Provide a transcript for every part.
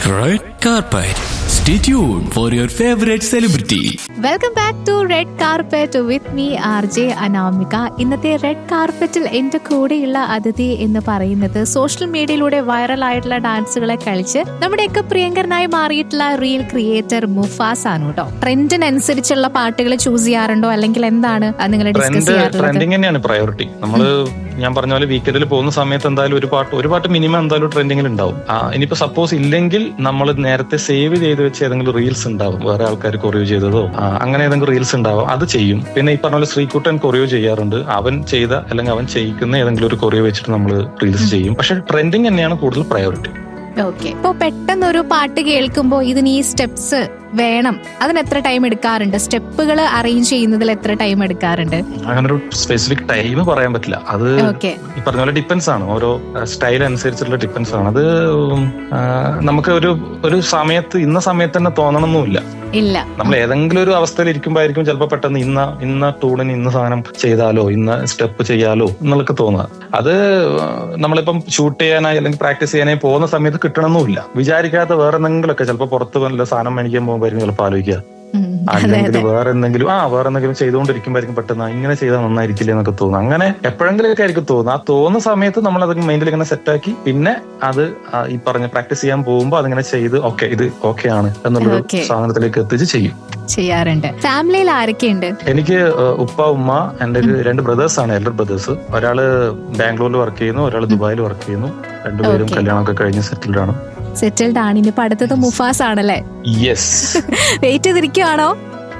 Red carpet. Stay tuned for your favorite celebrity. Welcome back to red carpet with me R J Anamika ഇന്നത്തെ red കാർപ്പറ്റിൽ എന്റെ കൂടെയുള്ള അതിഥി എന്ന് പറയുന്നത് സോഷ്യൽ മീഡിയയിലൂടെ വൈറൽ ആയിട്ടുള്ള ഡാൻസുകളെ കളിച്ച് നമ്മുടെയൊക്കെ പ്രിയങ്കരനായി മാറിയിട്ടുള്ള റീൽ ക്രിയേറ്റർ മുഫാസ് ആണ് കേട്ടോ ട്രെൻഡിനനുസരിച്ചുള്ള പാട്ടുകൾ ചൂസ് ചെയ്യാറുണ്ടോ അല്ലെങ്കിൽ എന്താണ് നിങ്ങൾ ഡിസ്കസ് ട്രെൻഡ് ചെയ്യാറുള്ളത് ട്രെൻഡിങ് തന്നെയാണ് പ്രയോറിറ്റി നമ്മള് ഞാൻ പറഞ്ഞ പോലെ വീക്കെൻഡിൽ പോകുന്ന സമയത്ത് എന്തായാലും ഒരു പാട്ട് ഒരു പാട്ട് മിനിമം എന്തായാലും ട്രെൻഡിങ്ങിൽ ഉണ്ടാവും ആ, ഇനിയിപ്പോ സപ്പോസ് ഇല്ലെങ്കിൽ നമ്മൾ നേരത്തെ സേവ് ചെയ്ത് വെച്ച ഏതെങ്കിലും റീൽസ് ഉണ്ടാവും വേറെ ആൾക്കാർ കൊറിയോ ചെയ്തതോ ആ, അങ്ങനെ ഏതെങ്കിലും റീൽസ് ഉണ്ടാവും അത് ചെയ്യും പിന്നെ ഈ പറഞ്ഞ പോലെ ശ്രീകുട്ടൻ കൊറിയോ ചെയ്യാറുണ്ട് അവൻ ചെയ്ത അല്ലെങ്കിൽ അവൻ ചെയ്യിക്കുന്ന ഏതെങ്കിലും ഒരു കൊറിയോ വെച്ചിട്ട് നമ്മൾ റീൽസ് ചെയ്യും പക്ഷെ ട്രെൻഡിങ് തന്നെയാണ് കൂടുതൽ പ്രയോറിറ്റി ഓക്കെ ഇപ്പൊ പെട്ടെന്ന് ഒരു പാട്ട് കേൾക്കുമ്പോ ഇതിന് ഈ സ്റ്റെപ്സ് വേണം അതിന് എത്ര ടൈം എടുക്കാറുണ്ട് സ്റ്റെപ്പുകൾ അറേഞ്ച് ചെയ്യുന്നതിൽ എത്ര ടൈം എടുക്കാറുണ്ട് അങ്ങനെ ഒരു സ്പെസിഫിക് ടൈം പറയാൻ പറ്റില്ല അത് ഓക്കെ ഈ പറഞ്ഞ പോലെ ഡിപ്പെൻസ് ആണ് ഓരോ സ്റ്റൈൽ അനുസരിച്ചുള്ള ഡിപ്പെൻസ് ആണ് അത് ഉം, ആ, നമുക്ക് ഒരു ഒരു സമയത്ത് ഇന്ന സമയത്ത് തന്നെ തോന്നണമെന്നില്ല ഇല്ല നമ്മൾ ഏതെങ്കിലും ഒരു അവസ്ഥയിൽ ഇരിക്കുമ്പോഴായിരിക്കും ചിലപ്പോൾ പെട്ടെന്ന് ഇന്ന ഇന്ന ടൂണിന് ഇന്ന സാധനം ചെയ്താലോ ഇന്ന സ്റ്റെപ്പ് ചെയ്യാലോ എന്നുള്ളൊക്കെ തോന്നുക അത് നമ്മളിപ്പം ഷൂട്ട് ചെയ്യാനായി അല്ലെങ്കിൽ പ്രാക്ടീസ് ചെയ്യാനായി പോകുന്ന സമയത്ത് കിട്ടണമെന്നില്ല വിചാരിക്കാത്ത വേറെ എന്തെങ്കിലുമൊക്കെ ചിലപ്പോൾ പുറത്ത് വല്ല സാധനം മേടിക്കാൻ പോകുമ്പോഴായിരിക്കും ചിലപ്പോൾ ആലോചിക്കുക ഉം, അതെ അല്ലെങ്കിൽ അതെ വേറെ എന്തെങ്കിലും ആ വേറെ എന്തെങ്കിലും ചെയ്തുകൊണ്ടിരിക്കുമ്പോഴായിരിക്കും പെട്ടെന്ന് ആ, ഇങ്ങനെ ചെയ്താൽ നന്നായിരിക്കില്ല എന്നൊക്കെ തോന്നും അങ്ങനെ എപ്പോഴെങ്കിലുമൊക്കെ ആയിരിക്കും തോന്നുന്നത് ആ തോന്നുന്ന സമയത്ത് നമ്മൾ അത് മൈൻഡിൽ ഇങ്ങനെ സെറ്റാക്കി പിന്നെ അത് ആ ഈ പറഞ്ഞ പ്രാക്ടീസ് ചെയ്യാൻ പോകുമ്പോൾ അതിങ്ങനെ ചെയ്ത് ഓക്കെ ഇത് ഓക്കെ ആണ് എന്നുള്ളൊരു Okay. സാധനത്തിലേക്ക് എത്തിച്ച് ചെയ്യും ചെയ്യാറുണ്ട് ഫാമിലിയിൽ ആരൊക്കെയുണ്ട് എനിക്ക് ഏഹ്, ഉപ്പ ഉമ്മ എന്റെ ഒരു രണ്ട് ബ്രദേഴ്സ് ആണ് എൽഡർ ബ്രദേഴ്സ് ഒരാള് ബാംഗ്ലൂരിൽ വർക്ക് ചെയ്യുന്നു ഒരാൾ ദുബായിൽ വർക്ക് ചെയ്യുന്നു രണ്ടുപേരും Okay. കല്യാണമൊക്കെ കഴിഞ്ഞ് സെറ്റിൽഡ് ആണ് സെറ്റിൽഡ് ആണ് ഇനിയിപ്പോ അടുത്തത് മുഫാസ് ആണല്ലേ യെസ് വെയിറ്റ് ചെയ്തിരിക്കുവാണോ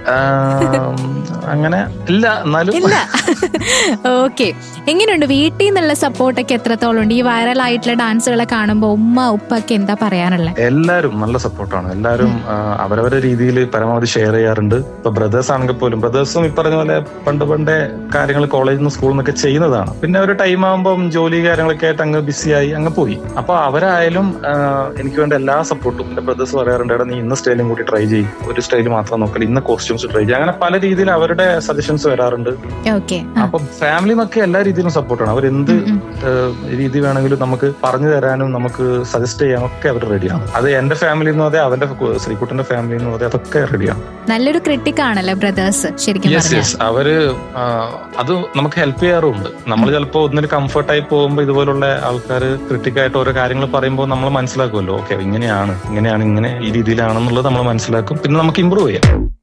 അങ്ങനെ ഇല്ല എന്നാലും ഇല്ല ഓക്കെ എങ്ങനെയുണ്ട് വീട്ടിൽ നിന്നുള്ള സപ്പോർട്ടൊക്കെ എത്രത്തോളം ഉണ്ട് ഈ വൈറൽ ആയിട്ടുള്ള ഡാൻസുകളെ കാണുമ്പോ ഉമ്മ ഉപ്പ ഒക്കെ എന്താ പറയാനുള്ളത് എല്ലാരും നല്ല സപ്പോർട്ടാണ് എല്ലാരും ആ, അവരവരുടെ രീതിയിൽ പരമാവധി ഷെയർ ചെയ്യാറുണ്ട് ഇപ്പൊ ബ്രദേഴ്സ് ആണെങ്കിൽ പോലും ബ്രദേഴ്സും ഈ പറഞ്ഞ പോലെ പണ്ട് പണ്ടേ കാര്യങ്ങൾ കോളേജിൽ നിന്ന് സ്കൂളിൽ നിന്നൊക്കെ ചെയ്യുന്നതാണ് പിന്നെ ഒരു ടൈം ആകുമ്പോൾ ജോലി കാര്യങ്ങളൊക്കെ ആയിട്ട് അങ്ങ് ബിസിയായി അങ്ങ് പോയി അപ്പൊ അവരായാലും ആ, എനിക്ക് വേണ്ട എല്ലാ സപ്പോർട്ടും എന്റെ ബ്രദേഴ്സ് പറയാറുണ്ട് എടാ നീ ഇന്ന സ്റ്റൈലും കൂടി ട്രൈ ചെയ്യും ഒരു സ്റ്റൈൽ മാത്രം നോക്കല് ഇന്ന കോസ്റ്റ്യൂംസ് ട്രൈ ചെയ്യും അങ്ങനെ പല രീതിയിൽ അവരുടെ സജഷൻസ് വരാറുണ്ട് ഓക്കെ അപ്പൊ ഫാമിലി നിന്നൊക്കെ എല്ലാ രീതിയിലും സപ്പോർട്ടാണ് അവർ എന്ത് ഏഹ് രീതി വേണമെങ്കിലും നമുക്ക് പറഞ്ഞു തരാനും നമുക്ക് സജസ്റ്റ് ചെയ്യാനും ഒക്കെ അവർ റെഡിയാണ് അത് എന്റെ ഫാമിലി എന്ന് അതെ അവന്റെ കു- ശ്രീകുട്ടന്റെ ഫാമിലി എന്ന് അതെ അതൊക്കെ റെഡിയാണ് നല്ലൊരു ക്രിട്ടിക് ആണല്ലേ ബ്രദേഴ്സ് ശരിക്കും യെസ് പറഞ്ഞാൽ യെസ് അവര് ആ, അത് നമുക്ക് ഹെൽപ്പ് ചെയ്യാറുമുണ്ട് നമ്മൾ ചിലപ്പോൾ ഒന്നിന് കംഫർട്ടായി പോകുമ്പോൾ ഇതുപോലുള്ള ആൾക്കാർ ക്രിട്ടിക്കായിട്ട് ഓരോ കാര്യങ്ങൾ പറയുമ്പോൾ നമ്മൾ മനസ്സിലാക്കുമല്ലോ ഓക്കെ ഇങ്ങനെയാണ് ഇങ്ങനെയാണ് ഇങ്ങനെ ഈ രീതിയിലാണെന്നുള്ളത് നമ്മൾ മനസ്സിലാക്കും പിന്നെ നമുക്ക് ഇമ്പ്രൂവ് ചെയ്യാം